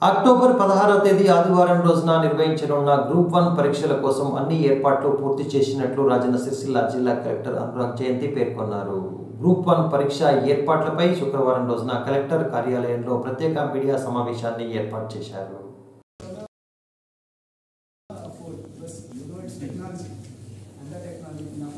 October పదహారవ తేదీ ఆదివారం రోజున నిర్వహించనున్న గ్రూప్ వన్ పరీక్షల కోసం అన్ని ఏర్పాట్లు పూర్తి చేసినట్లు రాజన్న సిరిసిల్ల జిల్లా కలెక్టర్ అనురాగ్ జయంతి పేర్కొన్నారు గ్రూప్ వన్ పరీక్ష ఏర్పాట్లపై శుక్రవారం రోజున కలెక్టర్ కార్యాలయంలో ప్రత్యేక మీడియా సమావేశాన్ని ఏర్పాటు చేశారు for plus you know it's technology and the technology now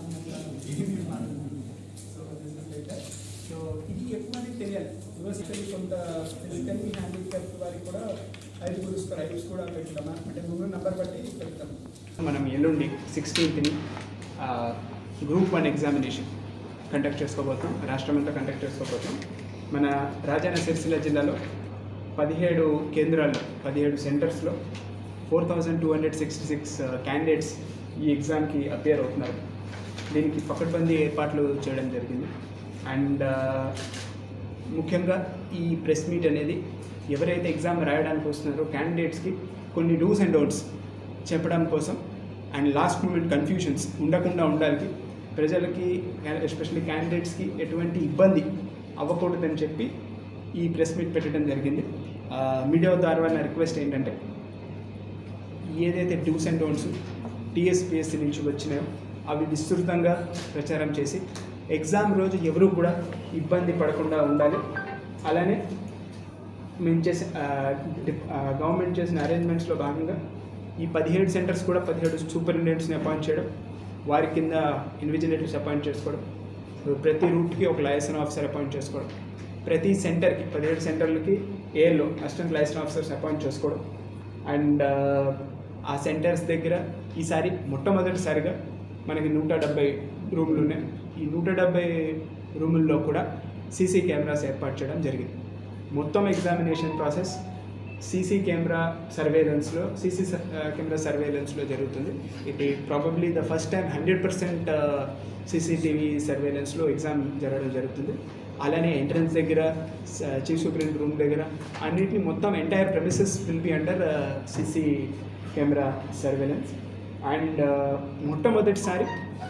so this is like that so ఇది ఎక్కువ మందికి తెలియాలి యూనివర్సిటీ కొంత ఫిజికల్లీ హ్యాండిక్యాప్ వారికి కూడా ఐదుగురు స్క్రైబ్స్ కూడా పెడతాం అంటే గూగుల్ నెంబర్ బట్టి పెడతాం మనం ఎల్లుండి సిక్స్టీన్త్ని గ్రూప్ వన్ ఎగ్జామినేషన్ కండక్ట్ చేసుకోబోతున్నాం రాష్ట్రమంతా కండక్ట్ చేసుకోబోతున్నాం మన రాజన్న సిరిసిల్ల జిల్లాలో పదిహేడు కేంద్రాల్లో పదిహేడు సెంటర్స్లో four thousand two hundred sixty six candidates ఈ ఎగ్జామ్కి అపియర్ అవుతున్నారు దీనికి పకడ్బందీ ఏర్పాట్లు చేయడం జరిగింది అండ్ ముఖ్యంగా ఈ ప్రెస్ మీట్ అనేది ఎవరైతే ఎగ్జామ్ రాయడానికి వస్తున్నారో క్యాండిడేట్స్కి కొన్ని డూస్ అండ్ డోంట్స్ చెప్పడం కోసం అండ్ లాస్ట్ మూమెంట్ కన్ఫ్యూషన్స్ ఉండకుండా ఉండాలి ప్రజలకి ఎస్పెషల్లీ క్యాండిడేట్స్కి ఎటువంటి ఇబ్బంది అవ్వకూడదని చెప్పి ఈ ప్రెస్ మీట్ పెట్టడం జరిగింది మీడియా ద్వారా నా రిక్వెస్ట్ ఏంటంటే ఏదైతే డూస్ అండ్ డోంట్స్ టీఎస్పిఎస్సి నుంచి వచ్చినాయో అవి విస్తృతంగా ప్రచారం చేసి ఎగ్జామ్ రోజు ఎవరు కూడా ఇబ్బంది పడకుండా ఉండాలి అలానే మేము చేసే గవర్నమెంట్ చేసిన అరేంజ్మెంట్స్లో భాగంగా ఈ పదిహేడు సెంటర్స్ కూడా పదిహేడు సూపరింటెండెంట్స్ని అపాయింట్ చేయడం వారి కింద ఇన్విజిలేటర్స్ అపాయింట్ చేసుకోవడం ప్రతి రూట్కి ఒక లైసెన్స్ ఆఫీసర్ అపాయింట్ చేసుకోవడం ప్రతి సెంటర్కి పదిహేడు సెంటర్లకి ALO assistant liaison officers appoint చేసుకోవడం అండ్ ఆ సెంటర్స్ దగ్గర ఈసారి మొట్టమొదటిసారిగా మనకి నూట డెబ్బై రూములు ఉన్నాయి ఈ నూట డెబ్బై రూముల్లో కూడా సీసీ కెమెరాస్ ఏర్పాటు చేయడం జరిగింది మొత్తం ఎగ్జామినేషన్ ప్రాసెస్ సీసీ కెమెరా సర్వేలెన్స్లో సీసీ కెమెరా సర్వేలెన్స్లో జరుగుతుంది ఇది probably the first time hundred percent CCTV సర్వేలెన్స్లో ఎగ్జామ్ జరగడం జరుగుతుంది అలానే ఎంట్రన్స్ దగ్గర చీఫ్ సూపరింట్ రూమ్ దగ్గర అన్నిటిని మొత్తం entire premises will be under CC camera surveillance and మొట్టమొదటిసారి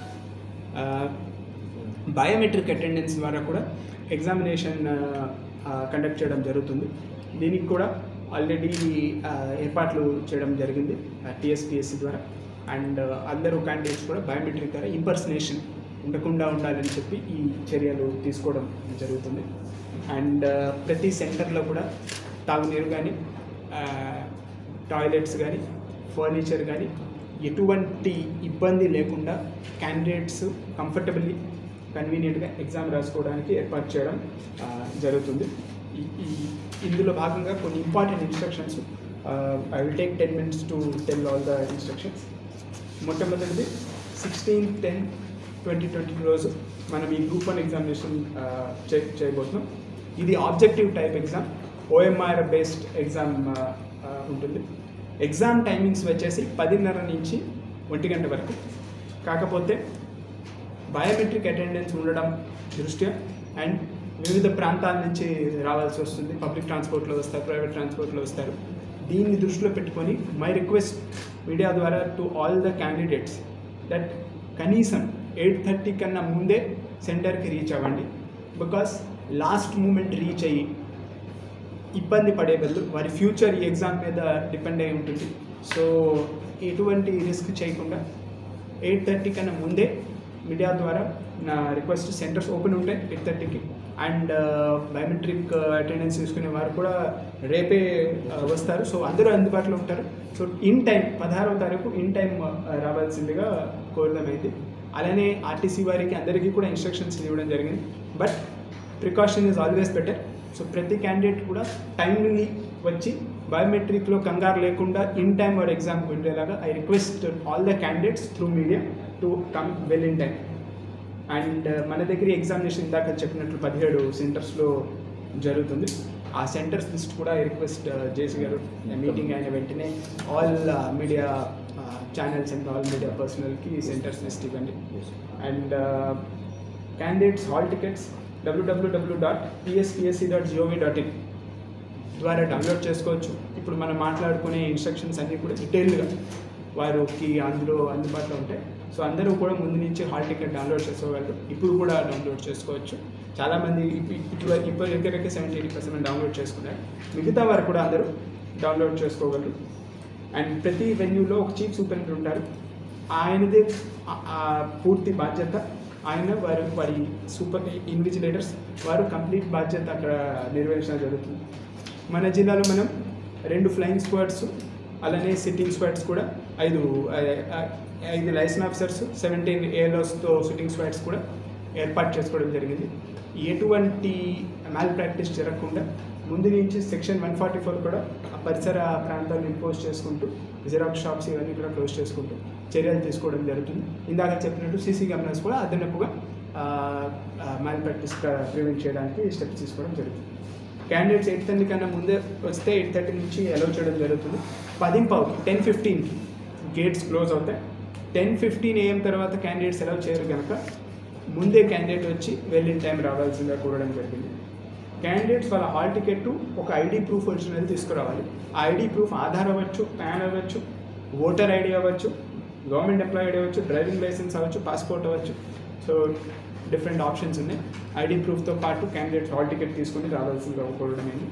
బయోమెట్రిక్ అటెండెన్స్ ద్వారా కూడా ఎగ్జామినేషన్ కండక్ట్ చేయడం జరుగుతుంది దీనికి కూడా ఆల్రెడీ ఏర్పాట్లు చేయడం జరిగింది టీఎస్పిఎస్సి ద్వారా అండ్ అందరూ క్యాండిడేట్స్ కూడా బయోమెట్రిక్ ద్వారా ఇంపర్సనేషన్ ఉండకుండా ఉండాలని చెప్పి ఈ చర్యలు తీసుకోవడం జరుగుతుంది అండ్ ప్రతి సెంటర్లో కూడా తాగునీరు కానీ టాయిలెట్స్ కానీ ఫర్నిచర్ కానీ ఎటువంటి ఇబ్బంది లేకుండా క్యాండిడేట్స్ కంఫర్టబుల్లీ కన్వీనియంట్గా ఎగ్జామ్ రాసుకోవడానికి ఏర్పాటు చేయడం ఆ, జరుగుతుంది ఈ ఈ- ఇందులో భాగంగా కొన్ని important instructions I will take ten minutes to tell all the instructions మొట్టమొదటిది సిక్స్టీన్ టెన్ ట్వంటీ ట్వంటీ రోజు మనం ఈ గ్రూప్ వన్ ఎగ్జామినేషన్ చే చేయబోతున్నాం ఇది objective type exam OMR based exam ఉంటుంది ఎగ్జామ్ టైమింగ్స్ వచ్చేసి పదిన్నర నుంచి ఒంటి గంట వరకు కాకపోతే బయోమెట్రిక్ అటెండెన్స్ ఉండడం దృష్ట్యా అండ్ వివిధ ప్రాంతాల నుంచి రావాల్సి వస్తుంది పబ్లిక్ ట్రాన్స్పోర్ట్లో వస్తారు ప్రైవేట్ ట్రాన్స్పోర్ట్లో వస్తారు దీన్ని దృష్టిలో పెట్టుకొని మై రిక్వెస్ట్ మీడియా ద్వారా to all the candidates that కనీసం ఎయిట్ థర్టీ కన్నా ముందే సెంటర్కి రీచ్ అవ్వండి బికాస్ లాస్ట్ మూమెంట్ రీచ్ అయ్యి ఇబ్బంది పడే బదులు వారి ఫ్యూచర్ ఈ ఎగ్జామ్ మీద డిపెండ్ అయి ఉంటుంది సో ఎటువంటి రిస్క్ చేయకుండా ఎయిట్ థర్టీ కన్నా ముందే మీడియా ద్వారా నా రిక్వెస్ట్ సెంటర్స్ ఓపెన్ ఉంటాయి ఎయిట్ థర్టీకి అండ్ బయోమెట్రిక్ అటెండెన్స్ తీసుకునే వారు కూడా రేపే ఆ, వస్తారు సో అందరూ అందుబాటులో ఉంటారు సో ఇన్ టైం పదహారవ తారీఖు ఇన్ టైం రావాల్సిందిగా కోరడమైంది అలానే ఆర్టీసీ వారికి అందరికీ కూడా ఇన్స్ట్రక్షన్స్ ఇవ్వడం జరిగింది but precaution is always better so ప్రతి క్యాండిడేట్ కూడా టైంని వచ్చి బయోమెట్రిక్లో కంగారు లేకుండా ఇన్ టైం వాడు ఎగ్జామ్కి వెళ్ళేలాగా I request all the candidates through media to come well in time and మన దగ్గర ఎగ్జామినేషన్ ఇందాక చెప్పినట్లు పదిహేడు సెంటర్స్లో జరుగుతుంది ఆ సెంటర్స్ లిస్ట్ కూడా ఐ రిక్వెస్ట్ జేసీ గారు మీటింగ్ అయిన వెంటనే all media channels and all media పర్సనల్కి సెంటర్స్ లిస్ట్ ఇవ్వండి అండ్ క్యాండిడేట్స్ హాల్ టికెట్స్ డబ్ల్యూడబ్ల్యూడబ్ల్యూ dot PSPSC dot gov dot in ద్వారా డౌన్లోడ్ చేసుకోవచ్చు ఇప్పుడు మనం మాట్లాడుకునే ఇన్స్ట్రక్షన్స్ అన్నీ కూడా డీటెయిల్గా వారికి అందులో అందుబాటులో ఉంటాయి సో అందరూ కూడా ముందు నుంచి హాల్ టికెట్ డౌన్లోడ్ చేసుకోగలరు ఇప్పుడు కూడా డౌన్లోడ్ చేసుకోవచ్చు చాలామంది ఇప్పు- ఇటు ఇప్పుడు దగ్గరకి సెవెంటీ ఎయిటీ పర్సెంట్ డౌన్లోడ్ చేసుకున్నారు మిగతా వారు కూడా అందరూ డౌన్లోడ్ చేసుకోగలరు అండ్ ప్రతి వెన్యూలో ఒక చీఫ్ సూపరింటెండెంట్ ఉంటారు ఆయనదే ఆ- ఆ పూర్తి బాధ్యత ఆయన వారి వారి సూపర్ ఇన్విజిలేటర్స్ వారు కంప్లీట్ బాధ్యత అక్కడ నిర్వహించడం జరుగుతుంది మన జిల్లాలో మనం రెండు ఫ్లయింగ్ స్క్వాడ్స్ అలానే సిట్టింగ్ స్క్వాడ్స్ కూడా ఐదు ఐ- ఐ- ఐదు లైసెన్స్ ఆఫీసర్స్ సెవెంటీన్ ఏఎల్ఓస్తో సిట్టింగ్ స్క్వాడ్స్ కూడా ఏర్పాటు చేసుకోవడం జరిగింది ఎటువంటి మ్యాల్ ప్రాక్టీస్ జరగకుండా ముందు నుంచి సెక్షన్ వన్ ఫార్టీ ఫోర్ కూడా ఆ పరిసర ప్రాంతాలను ఇంపోజ్ చేసుకుంటూ జిరాక్స్ షాప్స్ ఇవన్నీ కూడా క్లోజ్ చేసుకుంటూ చర్యలు తీసుకోవడం జరుగుతుంది ఇందాక చెప్పినట్టు సీసీ కెమెరాస్ కూడా అదనపుగా మ్యాల్ ప్రాక్టీస్ ప్రివెంట్ చేయడానికి స్టెప్స్ తీసుకోవడం జరుగుతుంది క్యాండిడేట్స్ ఎయిట్ థర్టీ కన్నా ముందే వస్తే ఎయిట్ థర్టీ నుంచి అలౌ చేయడం జరుగుతుంది పది పావుకి టెన్ ఫిఫ్టీన్కి గేట్స్ క్లోజ్ అవుతాయి టెన్ ఫిఫ్టీన్ ఏఎం తర్వాత క్యాండిడేట్స్ అలౌ చేయరు కనుక ముందే క్యాండిడేట్ వచ్చి వెళ్ళిన టైం రావాల్సిందిగా కోరడం జరిగింది క్యాండిడేట్స్ వాళ్ళ హాల్ టికెట్ ఒక ఐడి ప్రూఫ్ ఒరిజినల్ తీసుకురావాలి ఆ ఐడి ప్రూఫ్ ఆధార్ అవ్వచ్చు పాన్ అవ్వచ్చు ఓటర్ ఐడి అవ్వచ్చు గవర్నమెంట్ ఎంప్లాయీ ఐడి అవ్వచ్చు డ్రైవింగ్ లైసెన్స్ అవ్వచ్చు పాస్పోర్ట్ అవ్వచ్చు సో డిఫరెంట్ ఆప్షన్స్ ఉన్నాయి ఐడి ప్రూఫ్తో పాటు క్యాండిడేట్స్ హాల్ టికెట్ తీసుకొని రావాల్సిందిగా కోరడం అయింది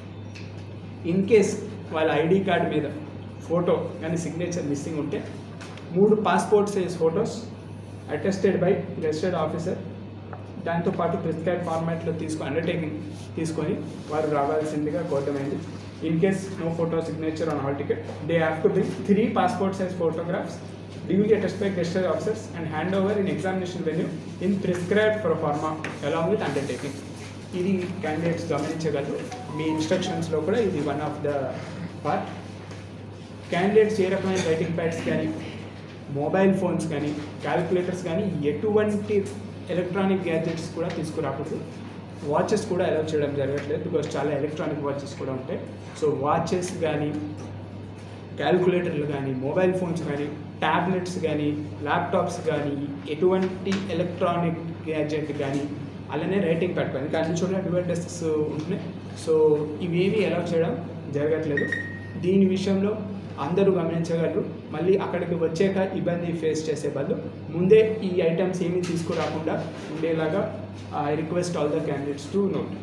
ఇన్ కేస్ వాళ్ళ ఐడి కార్డ్ మీద ఫోటో కానీ సిగ్నేచర్ మిస్సింగ్ ఉంటే మూడు passport size photos attested by registered officer దాంతోపాటు ప్రిస్క్రైబ్ ఫార్మాట్లో తీసుకు అండర్టేకింగ్ తీసుకొని వారు రావాల్సిందిగా కోరటమైంది in case no photo signature on hall ticket they have to bill three passport size photographs duly attest by gazetted officers and hand over in examination venue in prescribe proforma along with undertaking ఇది candidates గమనించగలరు మీ ఇన్స్ట్రక్షన్స్లో కూడా ఇది one of the part candidates ఏ రకమైన writing pads కానీ mobile phones కానీ క్యాలిక్యులేటర్స్ కానీ ఎటువంటి ఎలక్ట్రానిక్ గ్యాజెట్స్ కూడా తీసుకురాకూడదు వాచెస్ కూడా అలౌ చేయడం జరగట్లేదు బికాస్ చాలా ఎలక్ట్రానిక్ వాచెస్ కూడా ఉంటాయి సో వాచెస్ కానీ క్యాలిక్యులేటర్లు కానీ మొబైల్ ఫోన్స్ కానీ ట్యాబ్లెట్స్ కానీ ల్యాప్టాప్స్ కానీ ఎటువంటి ఎలక్ట్రానిక్ గ్యాజెట్ కానీ అలానే రైటింగ్ ప్యాడ్ కానీ కానీ చోట్ల డివైడెసెస్ ఉంటున్నాయి సో ఇవేవి అలౌ చేయడం జరగట్లేదు దీని విషయంలో అందరూ గమనించగలరు మళ్ళీ అక్కడికి వచ్చాక ఇబ్బంది ఫేస్ చేసే బదులు ముందే ఈ ఐటమ్స్ ఏమీ తీసుకురాకుండా ఉండేలాగా I request all the candidates to note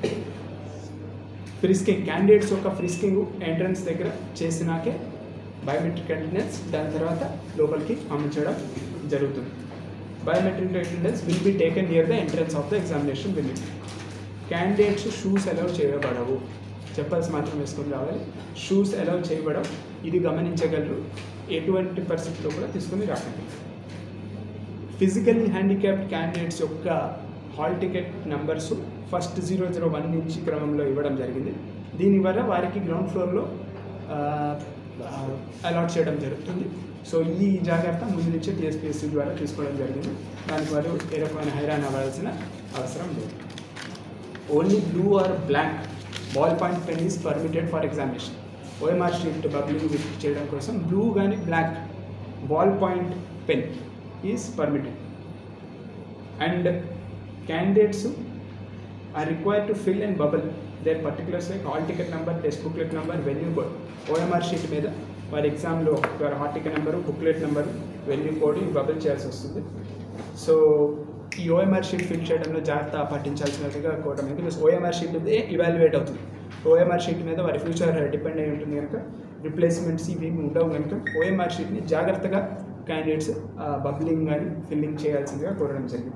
frisking candidates యొక్క ఫ్రిస్కింగ్ ఎంట్రన్స్ దగ్గర చేసినాకే బయోమెట్రిక్ అటెండెన్స్ దాని తర్వాత లోపలికి పంపించడం జరుగుతుంది biometric attendance will be taken near the entrance of the examination will candidates shoes allow చేయబడవు చెప్పల్స్ మాత్రం వేసుకొని రావాలి షూస్ అలౌ చేయబడవు ఇది గమనించగలరు ఎటువంటి పరిస్థితుల్లో కూడా తీసుకొని రాకండి ఫిజికల్లీ హ్యాండిక్యాప్డ్ క్యాండిడేట్స్ యొక్క hall ticket numbers first zero zero one నుంచి క్రమంలో ఇవ్వడం జరిగింది దీనివల్ల వారికి గ్రౌండ్ ఫ్లోర్లో అలాట్ చేయడం జరుగుతుంది సో ఈ జాగ్రత్త ముందు నుంచే టీఎస్పీఎస్సీ ద్వారా తీసుకోవడం జరిగింది దానికి వారు ఏ రకమైన హైరాన్ అవ్వాల్సిన అవసరం లేదు only blue or black ball point pen is permitted for examination OMR sheet bubbling with చేయడం కోసం బ్లూ కానీ black ball point pen is permitted and candidates are required to fill and bubble their particulars like hall ticket number text booklet number venue code OMR sheet మీద వారి ఎగ్జామ్లో వారి hall ticket number booklet number venue code bubble చేయాల్సి వస్తుంది so ఈ OMR sheet fill చేయడంలో జాగ్రత్త పాటించాల్సినట్టుగా కోవడం బికాస్ ఓఎంఆర్ షీట్ ఇవాల్యుయేట్ అవుతుంది ఓఎంఆర్ షీట్ మీద వారి ఫ్యూచర్ డిపెండ్ అయి ఉంటుంది కనుక రిప్లేస్మెంట్స్ ఇవి ఉండవు కనుక ఓఎంఆర్ షీట్ని జాగ్రత్తగా క్యాండిడేట్స్ బబ్లింగ్ కానీ ఫిల్లింగ్ చేయాల్సిందిగా కోరడం జరిగింది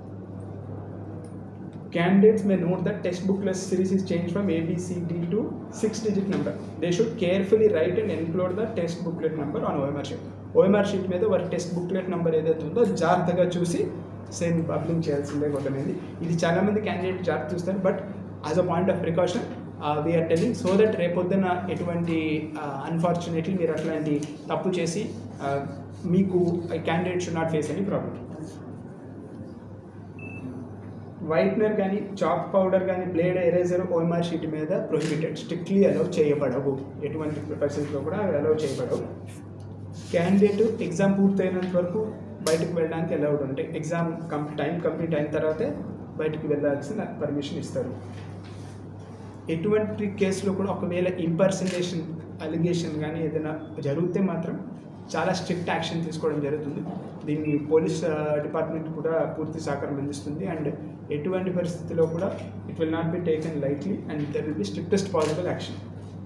Candidates may note that textbook list series is changed from A, B, C, D to six digit number. They should carefully write and enclose the text booklet number on OMR sheet. OMR sheet మీద వారి text booklet number ఏదైతే ఉందో జాగ్రత్తగా చూసి same పబ్లింగ్ చేయాల్సిందే కొట్టమైంది ఇది చాలామంది candidate జాగ్రత్త చూస్తారు but as a point of precaution we are telling so that రేపొద్దున ఎటువంటి అన్ఫార్చునేట్లీ మీరు అట్లాంటి తప్పు చేసి uh, మీకు candidate should not face any problem whitener కానీ చాక్ పౌడర్ కానీ బ్లేడ్ ఎరేజర్ ఓఎంఆర్ షీట్ మీద ప్రొహిబిటెడ్ స్ట్రిక్ట్లీ అలౌ చేయబడవు ఎటువంటి పరిస్థితుల్లో కూడా అలౌ చేయబడవు క్యాండిడేట్ ఎగ్జామ్ పూర్తయినంత వరకు బయటకు వెళ్ళడానికి అలౌడ్ ఉంటాయి ఎగ్జామ్ కం టైం కంప్లీట్ అయిన తర్వాతే బయటకు వెళ్ళాల్సిన పర్మిషన్ ఇస్తారు ఎటువంటి కేసులో కూడా ఒకవేళ ఇంపర్సనేషన్ అలిగేషన్ కానీ ఏదైనా జరిగితే మాత్రం చాలా స్ట్రిక్ట్ యాక్షన్ తీసుకోవడం జరుగుతుంది దీన్ని పోలీస్ డిపార్ట్మెంట్ కూడా పూర్తి సహకారం అందిస్తుంది అండ్ ఎటువంటి పరిస్థితిలో కూడా it will not be taken lightly and there will be strictest possible action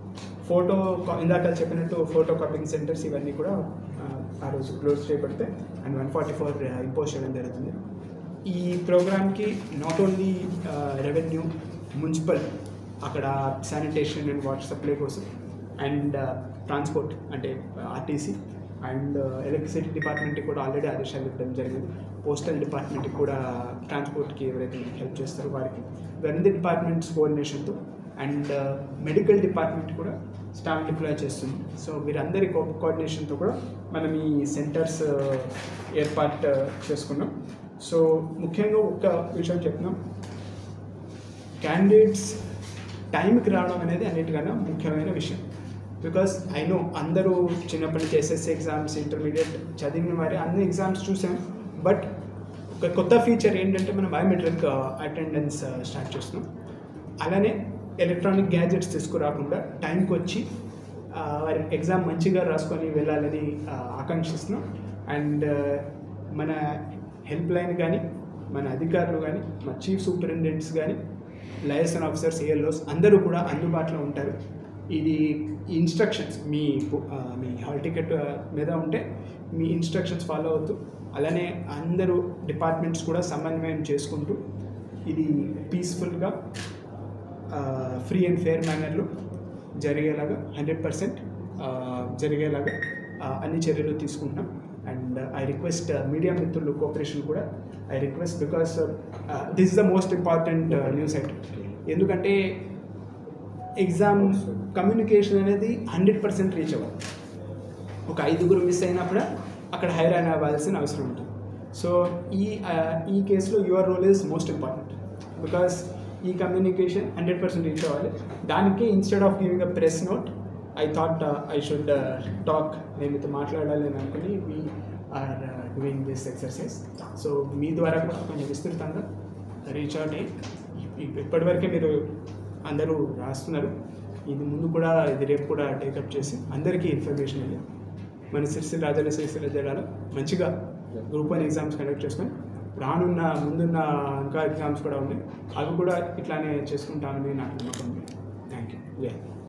photo ఇందాక చెప్పినట్టు ఫోటో కాపింగ్ సెంటర్స్ ఇవన్నీ కూడా ఆ, ఆ రోజు క్లోజ్ చేయబడతాయి and one forty four impose చేయడం జరుగుతుంది ఈ ప్రోగ్రామ్కి నాట్ ఓన్లీ రెవెన్యూ మున్సిపల్ అక్కడ శానిటేషన్ అండ్ వాటర్ సప్లై కోసం అండ్ ట్రాన్స్పోర్ట్ అంటే ఆర్టీసీ అండ్ ఎలక్ట్రిసిటీ డిపార్ట్మెంట్కి కూడా ఆల్రెడీ ఆదేశాలు ఇవ్వడం జరిగింది పోస్టల్ డిపార్ట్మెంట్కి కూడా ట్రాన్స్పోర్ట్కి ఎవరైతే హెల్ప్ చేస్తారో వారికి రెండు డిపార్ట్మెంట్స్ కోఆర్డినేషన్తో అండ్ మెడికల్ డిపార్ట్మెంట్ కూడా స్టాఫ్ డిప్లాయ్ చేస్తుంది సో వీరందరి కో కోఆర్డినేషన్తో కూడా మనం ఈ సెంటర్స్ ఏర్పాటు చేసుకున్నాం సో ముఖ్యంగా ఒక్క విషయం చెప్తున్నాం క్యాండిడేట్స్ టైంకి రావడం అనేది అన్నిటికన్నా ముఖ్యమైన విషయం బికాస్ ఐ నో అందరూ చిన్నప్పటి నుంచి ఎస్ఎస్సి ఎగ్జామ్స్ ఇంటర్మీడియట్ చదివిన వారి అన్ని ఎగ్జామ్స్ చూసాం బట్ ఒక కొత్త ఫీచర్ ఏంటంటే మనం బయోమెట్రిక్ అటెండెన్స్ స్టార్ట్ చేస్తున్నాం అలానే ఎలక్ట్రానిక్ గ్యాజెట్స్ తీసుకురాకుండా టైంకి వచ్చి ఆ, వారి ఎగ్జామ్ మంచిగా రాసుకొని వెళ్ళాలని ఆ, ఆకాంక్షిస్తున్నాం అండ్ మన హెల్ప్ లైన్ కానీ మన అధికారులు కానీ మన చీఫ్ సూపరింటెండెంట్స్ కానీ లైసన్ ఆఫీసర్స్ ఏఎల్ఓస్ అందరూ కూడా అందుబాటులో ఉంటారు ఇది ఇన్స్ట్రక్షన్స్ మీ పు- ఆ, మీ హాల్ టికెట్ మీద ఉంటే మీ ఇన్స్ట్రక్షన్స్ ఫాలో అవుతూ అలానే అందరూ డిపార్ట్మెంట్స్ కూడా సమన్వయం చేసుకుంటూ ఇది పీస్ఫుల్గా ఫ్రీ అండ్ ఫేర్ మేనర్లో జరిగేలాగా హండ్రెడ్ పర్సెంట్ జరిగేలాగా ఆ, అన్ని చర్యలు తీసుకుంటున్నాం అండ్ ఐ రిక్వెస్ట్ మీడియా మిత్రులు కోఆపరేషన్ కూడా I request because this is the most important news item ఎందుకంటే ఎగ్జామ్ కమ్యూనికేషన్ అనేది హండ్రెడ్ పర్సెంట్ రీచ్ అవ్వాలి ఒక ఐదుగురు మిస్ అయినప్పుడు అక్కడ హైరాన్ అవ్వాల్సిన అవసరం ఉంటుంది సో ఈ ఆ, ఈ కేసులో your role is most important because ఈ కమ్యూనికేషన్ హండ్రెడ్ పర్సెంట్ రీచ్ అవ్వాలి దానికి instead of giving a press note I thought I should talk నేను మీతో మాట్లాడాలి అని అనుకుని we are doing this exercise so మీ ద్వారా కూడా కొంచెం విస్తృతంగా రీచ్ అవుట్ అయ్యి ఇప్- ఇప్పటివరకే మీరు అందరూ రాస్తున్నారు ఇది ముందు కూడా ఇది రేపు కూడా టేకప్ చేసి అందరికీ ఇన్ఫర్మేషన్ వెళ్ళి మన సిరిసిల్ల రాజన్న సిరిసిల్ల జిల్లాలో మంచిగా గ్రూప్ వన్ ఎగ్జామ్స్ కండక్ట్ చేసుకొని రానున్న ముందున్న ఇంకా ఎగ్జామ్స్ కూడా ఉన్నాయి అవి కూడా ఇట్లానే చేసుకుంటామని నాకు నమ్మకం ఉంది థ్యాంక్ యూ